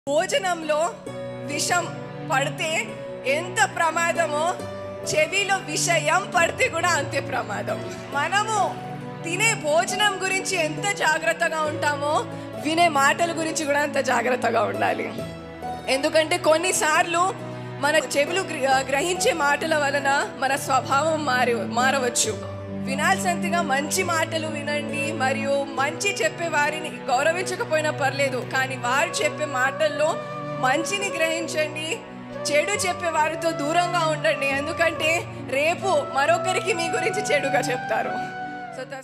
భోజనంలో విషం పడితే ఎంత ప్రమాదమో చెవిలో విషయం పడితే కూడా అంతే ప్రమాదం మనము తినే భోజనం గురించి ఎంత జాగ్రత్తగా ఉంటామో వినే మాటల గురించి కూడా అంత జాగ్రత్తగా ఉండాలి ఎందుకంటే కొన్నిసార్లు మన చెవులు గ్ర- గ్రహించే మాటల వలన మన స్వభావం మారి మారవచ్చు వినాల్సినంతగా మంచి మాటలు వినండి మరియు మంచి చెప్పే వారిని గౌరవించకపోయినా పర్లేదు కానీ వారు చెప్పే మాటల్లో మంచిని గ్రహించండి చెడు చెప్పే వారితో దూరంగా ఉండండి ఎందుకంటే రేపు మరొకరికి మీ గురించి చెడుగా చెప్తారు సో